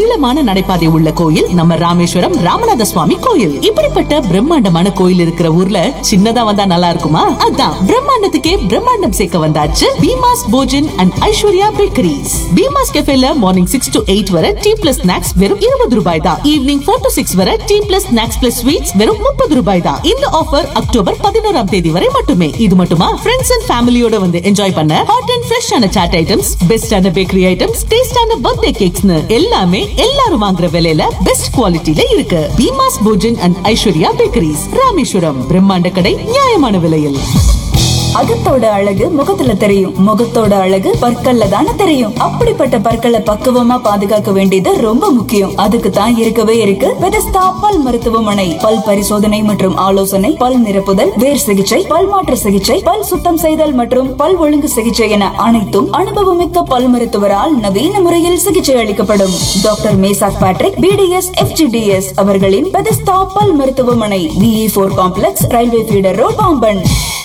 நீளமான நடைபாதை உள்ள கோயில் நம்ம ராமேஸ்வரம் ராமநாத சுவாமி கோயில் இப்படிப்பட்ட பிரம்மாண்டமான கோயில் இருக்கிற ஊர்ல சின்னதா வந்தா நல்லா இருக்குமா அதான் பிரம்மாண்டத்துக்கே பிரம்மாண்டம் சேர்க்க வந்தாச்சு பீமாஸ் போஜன் அண்ட் ஐஸ்வர்யா பேக்கரிஸ் பீமாஸ் கெஃபேல மார்னிங் சிக்ஸ் டு எயிட் வரை டீ பிளஸ் ஸ்நாக்ஸ் வெறும் இருபது ரூபாய் தான் ஈவினிங் ஃபோர் டு சிக்ஸ் வரை tea plus snacks plus sweets வெறும் முப்பது ரூபாய் தான் இந்த ஆஃபர் அக்டோபர் பதினோராம் தேதி வரை மட்டுமே இது மட்டுமா ஃப்ரெண்ட்ஸ் அண்ட் ஃபேமிலியோட வந்து என்ஜாய் பண்ண ஹாட் அண்ட் ஃப்ரெஷ்ஷான சாட் ஐட்டம்ஸ் பெஸ்டான பேக்கரி ஐட்டம்ஸ் டேஸ்டான பர்த்டே கேக்ஸ்னு எல்லாமே எல்லாரும் வாங்குற விலையில பெஸ்ட் குவாலிட்டில இருக்கு பீமாஸ் போஜன் அண்ட் ஐஸ்வர்யா பேக்கரிஸ் ராமேஸ்வரம் பிரம்மாண்ட கடை நியாயமான விலையில் அகத்தோட அழகு முகத்துல தெரியும் முகத்தோட அழகு பற்கள்ல தானே தெரியும் அப்படிப்பட்ட பற்களை பக்குவமா பாதுகாக்க வேண்டியது ரொம்ப முக்கியம் அதுக்கு தான் இருக்கவே இருக்கு பெதஸ்தா பல் மருத்துவமனை பல் பரிசோதனை மற்றும் ஆலோசனை பல் நிரப்புதல் வேர் சிகிச்சை பல் மாற்று சிகிச்சை பல் சுத்தம் செய்தல் மற்றும் பல் ஒழுங்கு சிகிச்சை என அனைத்தும் அனுபவமிக்க பல் மருத்துவரால் நவீன முறையில் சிகிச்சை அளிக்கப்படும் doctor Meshach Patrick BDS FGDS அவர்களின் பெதஸ்தா பல் மருத்துவமனை VE four complex railway feeder road Pamban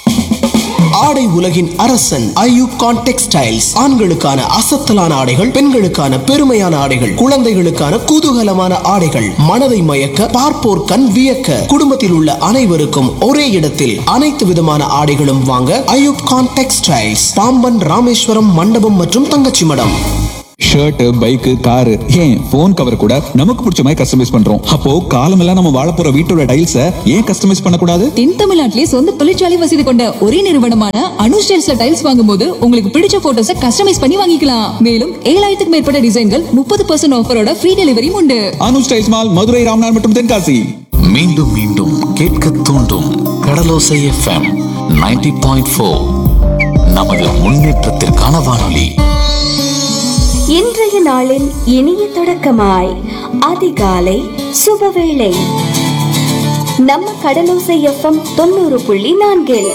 ஆடை உலகின் அரசன் ஐயூப் கான் டெக்ஸ்டைல்ஸ் ஆண்களுக்கான அசத்தலான ஆடைகள் பெண்களுக்கான பெருமையான ஆடைகள் குழந்தைகளுக்கான குதூகலமான ஆடைகள் மனதை மயக்க பார்ப்போர் கண் வியக்க குடும்பத்தில் உள்ள அனைவருக்கும் ஒரே இடத்தில் அனைத்து விதமான ஆடைகளும் வாங்க ஐயூப் கான் டெக்ஸ்டைல்ஸ் பாம்பன் ராமேஸ்வரம் மண்டபம் மற்றும் Thangachimadam shirt bike car ஏன் போன் கவர் கூட நமக்கு பிடிச்ச மாதிரி கஸ்டமைஸ் பண்றோம் அப்போ காலமெல்லாம் நம்ம வாழ போற வீட்டோட டைல்ஸ ஏன் கஸ்டமைஸ் பண்ணக்கூடாது தென் தமிழ்நாட்டிலே சொந்த தொழிற்சாலை வசதி கொண்ட ஒரே நிறுவனமான அனு ஸ்டைல்ஸ்ல டைல்ஸ் வாங்கும்போது உங்களுக்கு பிடிச்ச போட்டோஸ கஸ்டமைஸ் பண்ணி வாங்கிக்கலாம் மேலும் ஏழாயிரத்துக்கு மேற்பட்ட டிசைன்கள் முப்பது பர்சன்ட் ஆஃபரோட ஃப்ரீ டெலிவரியும் உண்டு அனு ஸ்டைல்ஸ் மால் மதுரை ராம்நாத் மற்றும் தென்காசி மீண்டும் மீண்டும் கேட்க தூண்டும் கடலோசை எஃப்எம் 90.4 பாயிண்ட் ஃபோர் நமது முன்னேற்றத்திற்கான வானொலி இன்றைய நாளின் இனிய தொடக்கமாய் அதிகாலை சுபவேளை நம்ம கடலோசை எஃப்எம் தொண்ணூறு புள்ளி நான்கில்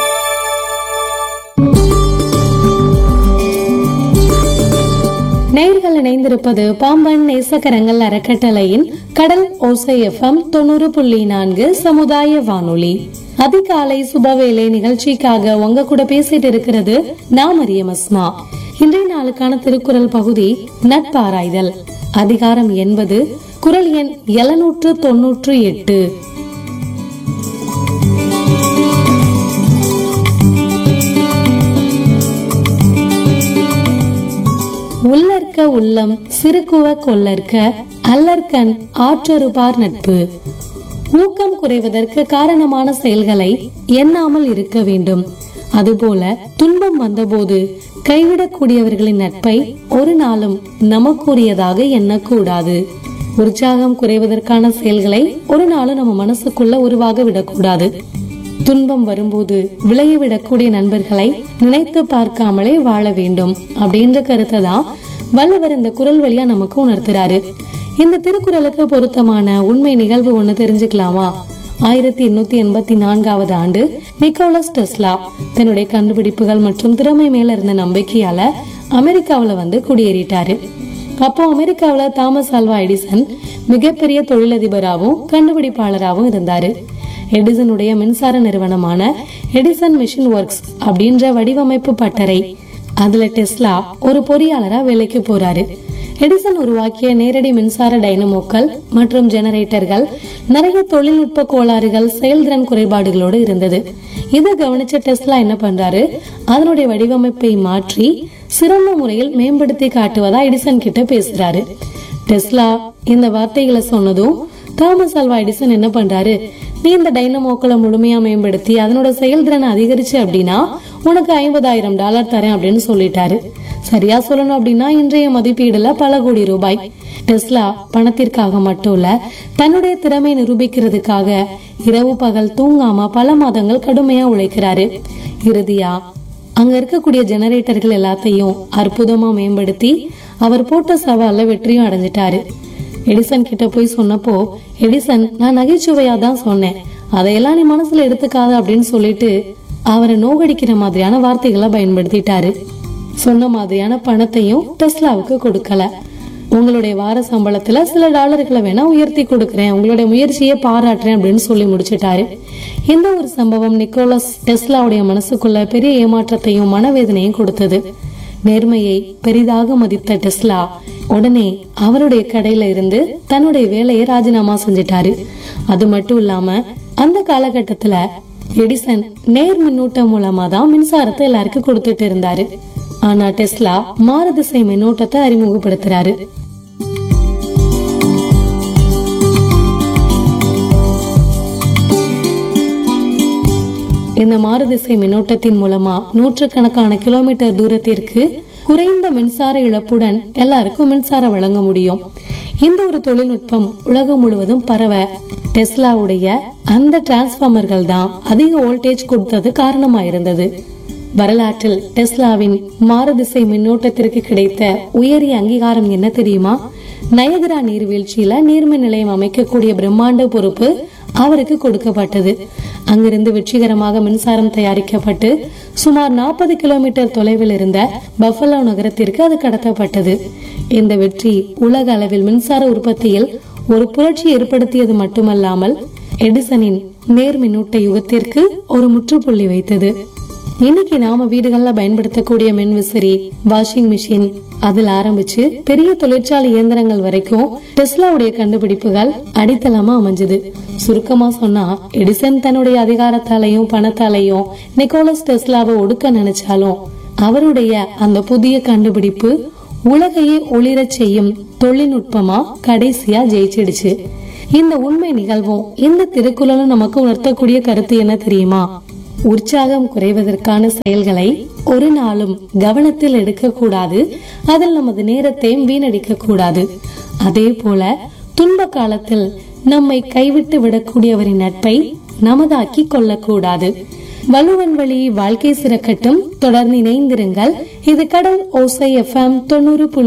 நேர்கள் இணைந்திருப்பது பாம்பன் நேசக்கரங்கள் அறக்கட்டளையின் கடல் ஓசை எஃப்எம் தொண்ணூறு புள்ளி நான்கு சமுதாய வானொலி அதிகாலை சுபவேளை நிகழ்ச்சிக்காக உங்க கூட பேசிட்டு இருக்கிறது நான் மரியம் அஸ்மா இன்றைய நாளுக்கான திருக்குறள் பகுதி நட்பாராய்தல் அதிகாரம் என்பது குரல் எண் எழுநூற்று தொன்னூற்று எட்டு உள்ளற்க உள்ளம் சிறுகுவ கொள்ளற்க அல்லற்கண் ஆற்றொருபார் நட்பு ஊக்கம் குறைவதற்கு காரணமான செயல்களை எண்ணாமல் இருக்க வேண்டும் அதுபோல துன்பம் வந்தபோது கைவிடக்கூடியவர்களின் நட்பை ஒரு நாளும் நமக்குரியதாக எண்ணக்கூடாது உற்சாகம் குறைவதற்கான செயல்களை ஒரு நாளும் நம்ம மனசுக்குள்ள உருவாக விடக்கூடாது துன்பம் வரும்போது விலகிவிடக்கூடிய நண்பர்களை நினைத்து பார்க்காமலே வாழ வேண்டும் அப்படின்ற கருத்தை தான் வள்ளுவர் இந்த குரல் வழியா நமக்கு உணர்த்துறாரு இந்த திருக்குறளுக்கு பொருத்தமான உண்மை நிகழ்வு ஒண்ணு தெரிஞ்சுக்கலாமா ஆயிரத்தி எண்ணூத்தி எண்பத்தி நான்காவது ஆண்டு நிக்கோலஸ் டெஸ்லா தன்னுடைய கண்டுபிடிப்புகள் மற்றும் திறமை மேல இருந்த நம்பிக்கையால அமெரிக்காவுல வந்து குடியேறிட்டாரு அப்போ அமெரிக்காவுல தாமஸ் ஆல்வா எடிசன் மிகப்பெரிய தொழிலதிபராகவும் கண்டுபிடிப்பாளராகவும் இருந்தாரு எடிசனுடைய மின்சார நிறுவனமான எடிசன் மிஷின் ஒர்க்ஸ் அப்படின்ற வடிவமைப்பு பட்டறை அதுல டெஸ்லா ஒரு பொறியாளரா வேலைக்கு போறாரு எடிசன் உருவாக்கிய நேரடி மின்சார டைனமோக்கள் மற்றும் ஜெனரேட்டர்கள் நிறைய தொழில்நுட்ப கோளாறுகள் செயல்திறன் குறைபாடுகளோடு இருந்தது இதை கவனிச்ச டெஸ்லா என்ன பண்றாரு அதனுடைய வடிவமைப்பை மாற்றி சிறந்த முறையில் மேம்படுத்தி காட்டுவதா எடிசன் கிட்ட பேசுறாரு டெஸ்லா இந்த வார்த்தைகளை சொன்னதும் தாமஸ் அல்வா எடிசன் என்ன பண்றாரு நீ இந்த டைனமோக்களை முழுமையா மேம்படுத்தி அதனோட செயல்திறனை அதிகரிச்சு அப்படின்னா உனக்கு ஐம்பதாயிரம் டாலர் தரேன் அப்படின்னு சொல்லிட்டாரு சரியா சொல்லணும் அப்படின்னா இன்றைய மதிப்பீடுல பல கோடி ரூபாய் டெஸ்லா பணத்திற்காக மட்டும் இல்ல தன்னுடைய திறமை நிரூபிக்கிறதுக்காக இரவு பகல் தூங்காம பல மாதங்கள் கடுமையா உழைக்கிறாரு இறுதியா அங்க இருக்கக்கூடிய ஜெனரேட்டர்கள் எல்லாத்தையும் அற்புதமா மேம்படுத்தி அவர் போட்ட சவால்ல வெற்றியும் அடைஞ்சிட்டாரு எடிசன் கிட்ட போய் சொன்னப்போ எடிசன் நான் நகைச்சுவையா தான் சொன்னேன் அதையெல்லாம் நீ மனசுல எடுத்துக்காத அப்படின்னு சொல்லிட்டு அவரை நோகடிக்கிற மாதிரியான வார்த்தைகளை பயன்படுத்திட்டாரு சொன்ன மாதிரியான பணத்தையும் டெஸ்லாவுக்கு கொடுக்கல உங்களுடைய வார சம்பளத்துல சில டாலர்களை வேணா உயர்த்தி கொடுக்கறேன் உங்களுடைய முயற்சியை பாராட்டுறேன் அப்படின்னு சொல்லி முடிச்சிட்டாரு இந்த ஒரு சம்பவம் நிக்கோலஸ் டெஸ்லாவுடைய மனசுக்குள்ள பெரிய ஏமாற்றத்தையும் மனவேதனையும் கொடுத்தது நேர்மையை பெரிதாக மதித்த டெஸ்லா உடனே அவருடைய கடையில இருந்து தன்னுடைய வேலையை ராஜினாமா செஞ்சிட்டாரு அது மட்டும் இல்லாம அந்த காலகட்டத்துல எடிசன் நேர் மின்னூட்டம் மூலமா தான் மின்சாரத்தை எல்லாருக்கும் கொடுத்துட்டு இருந்தாரு ஆனா டெஸ்லா மாறுதிசை மின்னோட்டத்தை அறிமுகப்படுத்துறாரு இந்த மாறுதிசை மின்னோட்டத்தின் மூலமா நூற்றுக்கணக்கான கிலோமீட்டர் தூரத்திற்கு குறைந்த மின்சார இழப்புடன் எல்லாருக்கும் மின்சாரம் வழங்க முடியும் இந்த ஒரு தொழில்நுட்பம் உலகம் முழுவதும் பரவ டெஸ்லாவுடைய அந்த டிரான்ஸ்பார்மர்கள் தான் அதிக வோல்டேஜ் கொடுத்தது காரணமா இருந்தது வரலாற்றில் டெஸ்லாவின் மாறுதிசை மின்னோட்டத்திற்கு கிடைத்த உயரிய அங்கீகாரம் என்ன தெரியுமா நயகரா நீர்வீழ்ச்சியில நீர்மின் நிலையம் அமைக்கக்கூடிய பிரம்மாண்ட பொறுப்பு அவருக்கு கொடுக்கப்பட்டது அங்கிருந்து வெற்றிகரமாக மின்சாரம் தயாரிக்கப்பட்டு சுமார் நாற்பது கிலோமீட்டர் தொலைவில் இருந்த பஃபலோ நகரத்திற்கு அது கடத்தப்பட்டது இந்த வெற்றி உலக அளவில் மின்சார உற்பத்தியில் ஒரு புரட்சி ஏற்படுத்தியது மட்டுமல்லாமல் எடிசனின் நேர்மின்னூட்ட யுகத்திற்கு ஒரு முற்றுப்புள்ளி வைத்தது இன்னைக்கு நாம வீடுகள்ல பயன்படுத்தக்கூடிய மின்விசிறி வாஷிங் மிஷின் அதுல ஆரம்பிச்சு பெரிய தொழிற்சாலை இயந்திரங்கள் வரைக்கும் டெஸ்லாவுடைய கண்டுபிடிப்புகள் அடித்தளமா அமைஞ்சது சுருக்கமா சொன்னா எடிசன் தன்னுடைய அதிகாரத்தாலையும் பணத்தாலையும் நிக்கோலஸ் டெஸ்லாவை ஒடுக்க நினைச்சாலும் அவருடைய அந்த புதிய கண்டுபிடிப்பு உலகையே ஒளிரச் செய்யும் தொழில்நுட்பமா கடைசியா ஜெயிச்சிடுச்சு இந்த உண்மை நிகழ்வும் இந்த திருக்குறளும் நமக்கு உணர்த்தக்கூடிய கருத்து என்ன தெரியுமா உற்சாகம் குறைவதற்கான செயல்களை ஒரு நாளும் கவனத்தில் எடுக்கக்கூடாது அதில் நமது நேரத்தையும் வீணடிக்க கூடாது அதே போல துன்ப காலத்தில் நம்மை கைவிட்டு விடக்கூடியவரின் நட்பை நமதாக்கி கொள்ளக்கூடாது வலுவன் வழி வாழ்க்கை சிறக்கட்டும் தொடர்ந்து இணைந்திருங்கள் இது கடல் ஓசை எஃப்எம் தொண்ணூறு புள்ளி